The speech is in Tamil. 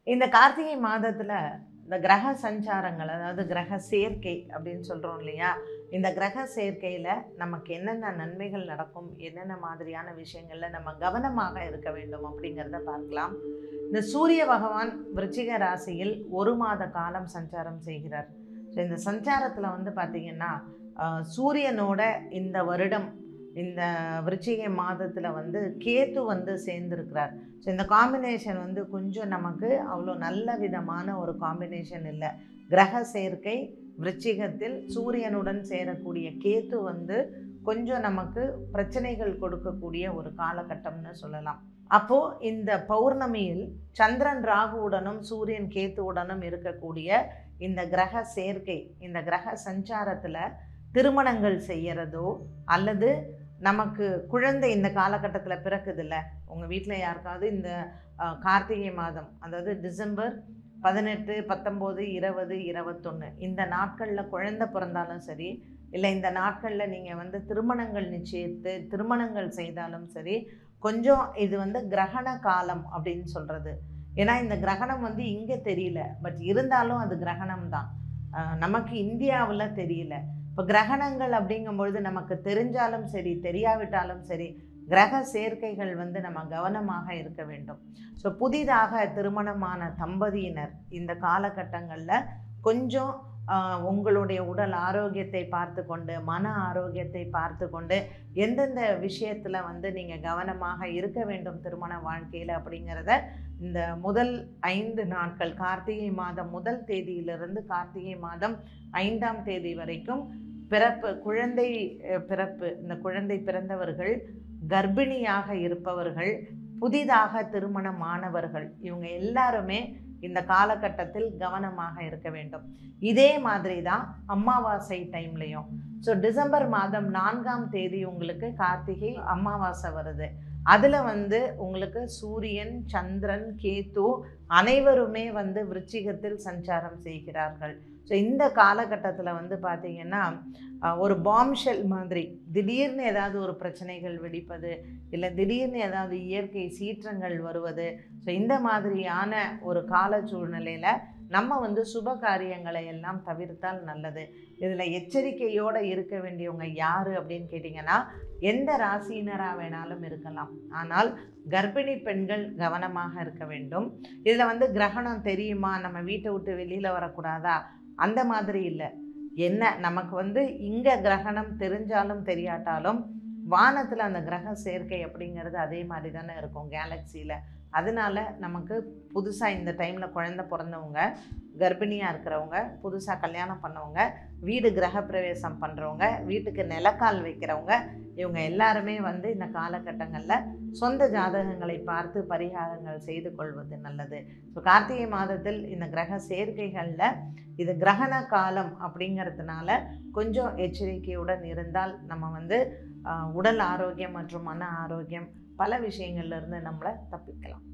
இந்த கார்த்திகை மாதத்தில் இந்த கிரக சஞ்சாரங்கள் அதாவது கிரக சேர்க்கை அப்படின்னு சொல்கிறோம் இல்லையா இந்த கிரக சேர்க்கையில் நமக்கு என்னென்ன நன்மைகள் நடக்கும் என்னென்ன மாதிரியான விஷயங்களில் நம்ம கவனமாக இருக்க வேண்டும் அப்படிங்கிறத பார்க்கலாம் இந்த சூரிய பகவான் விருச்சிக ராசியில் ஒரு மாத காலம் சஞ்சாரம் செய்கிறார் ஸோ இந்த சஞ்சாரத்தில் வந்து பார்த்திங்கன்னா ஆஹ், சூரியனோட இந்த வருடம் இந்த விருச்சிகை மாதத்தில் வந்து கேத்து வந்து சேர்ந்துருக்கிறார் ஸோ இந்த காம்பினேஷன் வந்து கொஞ்சம் நமக்கு அவ்வளோ நல்ல விதமான ஒரு காம்பினேஷன் இல்லை கிரக சேர்க்கை விருச்சிகத்தில் சூரியனுடன் சேரக்கூடிய கேத்து வந்து கொஞ்சம் நமக்கு பிரச்சனைகள் கொடுக்கக்கூடிய ஒரு காலகட்டம்னு சொல்லலாம் அப்போது இந்த பௌர்ணமியில் சந்திரன் ராகுவுடனும் சூரியன் கேத்துவுடனும் இருக்கக்கூடிய இந்த கிரக சேர்க்கை இந்த கிரக சஞ்சாரத்தில் திருமணங்கள் செய்யறதோ அல்லது நமக்கு குழந்தை இந்த காலகட்டத்தில் பிறக்குதுல்ல உங்கள் வீட்டில் யாருக்காவது இந்த அஹ், கார்த்திகை மாதம் அதாவது டிசம்பர் பதினெட்டு பத்தொம்போது இருபது இருபத்தொன்று இந்த நாட்களில் குழந்தை பிறந்தாலும் சரி இல்லை இந்த நாட்களில் நீங்கள் வந்து திருமணங்கள் நிச்சயித்து திருமணங்கள் செய்தாலும் சரி கொஞ்சம் இது வந்து கிரகண காலம் அப்படின்னு சொல்கிறது ஏன்னா இந்த கிரகணம் வந்து இங்கே தெரியல பட் இருந்தாலும் அது கிரகணம் தான் அஹ், நமக்கு இந்தியாவில் தெரியல இப்போ கிரகணங்கள் அப்படிங்கும்பொழுது நமக்கு தெரிஞ்சாலும் சரி தெரியாவிட்டாலும் சரி கிரக சேர்க்கைகள் வந்து நம்ம கவனமாக இருக்க வேண்டும் ஸோ புதிதாக திருமணமான தம்பதியினர் இந்த காலகட்டங்களில் கொஞ்சம் ஆஹ், உங்களுடைய உடல் ஆரோக்கியத்தை பார்த்து கொண்டு மன ஆரோக்கியத்தை பார்த்து கொண்டு எந்தெந்த விஷயத்தில் வந்து நீங்கள் கவனமாக இருக்க வேண்டும் திருமண வாழ்க்கையில் அப்படிங்கிறத இந்த முதல் ஐந்து நாட்கள் கார்த்திகை மாதம் முதல் தேதியிலிருந்து கார்த்திகை மாதம் ஐந்தாம் தேதி வரைக்கும் பிறப்பு குழந்தை அஹ், பிறப்பு இந்த குழந்தை பிறந்தவர்கள் கர்ப்பிணியாக இருப்பவர்கள் புதிதாக திருமணமானவர்கள் இவங்க எல்லாருமே இந்த காலகட்டத்தில் கவனமாக இருக்க வேண்டும் இதே மாதிரி தான் அமாவாசை டைம்லையும் ஸோ டிசம்பர் மாதம் நான்காம் தேதி உங்களுக்கு கார்த்திகை அமாவாசை வருது அதில் வந்து உங்களுக்கு சூரியன் சந்திரன் கேத்து அனைவருமே வந்து விருச்சிகத்தில் சஞ்சாரம் செய்கிறார்கள் ஸோ இந்த காலகட்டத்தில் வந்து பார்த்திங்கன்னா அஹ், ஒரு பாம்ஷெல் மாதிரி திடீர்னு ஏதாவது ஒரு பிரச்சனைகள் வெடிப்பது இல்லை திடீர்னு ஏதாவது இயற்கை சீற்றங்கள் வருவது ஸோ இந்த மாதிரியான ஒரு கால சூழ்நிலையில் நம்ம வந்து சுப காரியங்களை எல்லாம் தவிர்த்தால் நல்லது இதில் எச்சரிக்கையோடு இருக்க வேண்டியவங்க யார் அப்படின்னு கேட்டிங்கன்னா எந்த ராசியினராக வேணாலும் இருக்கலாம் ஆனால் கர்ப்பிணி பெண்கள் கவனமாக இருக்க வேண்டும் இதில் வந்து கிரகணம் தெரியுமா நம்ம வீட்டை விட்டு வெளியில் வரக்கூடாதா அந்த மாதிரி இல்லை என்ன நமக்கு வந்து இங்கே கிரகணம் தெரிஞ்சாலும் தெரியாட்டாலும் வானத்தில் அந்த கிரக சேர்க்கை அப்படிங்கிறது அதே மாதிரி தானே இருக்கும் கேலக்சியில் அதனால நமக்கு புதுசாக இந்த டைமில் குழந்தை பிறந்தவங்க கர்ப்பிணியாக இருக்கிறவங்க புதுசாக கல்யாணம் பண்ணவங்க வீடு கிரகப்பிரவேசம் பண்ணுறவங்க வீட்டுக்கு நிலக்கால் வைக்கிறவங்க இவங்க எல்லாருமே வந்து இந்த காலகட்டங்களில் சொந்த ஜாதகங்களை பார்த்து பரிகாரங்கள் செய்து கொள்வது நல்லது ஸோ கார்த்திகை மாதத்தில் இந்த கிரக சேர்க்கைகளில் இது கிரகண காலம் அப்படிங்கிறதுனால கொஞ்சம் எச்சரிக்கையுடன் இருந்தால் நம்ம வந்து ஆஹ், உடல் ஆரோக்கியம் மற்றும் மன ஆரோக்கியம் பல விஷயங்கள்ல இருந்து நம்மளை தப்பிக்கலாம்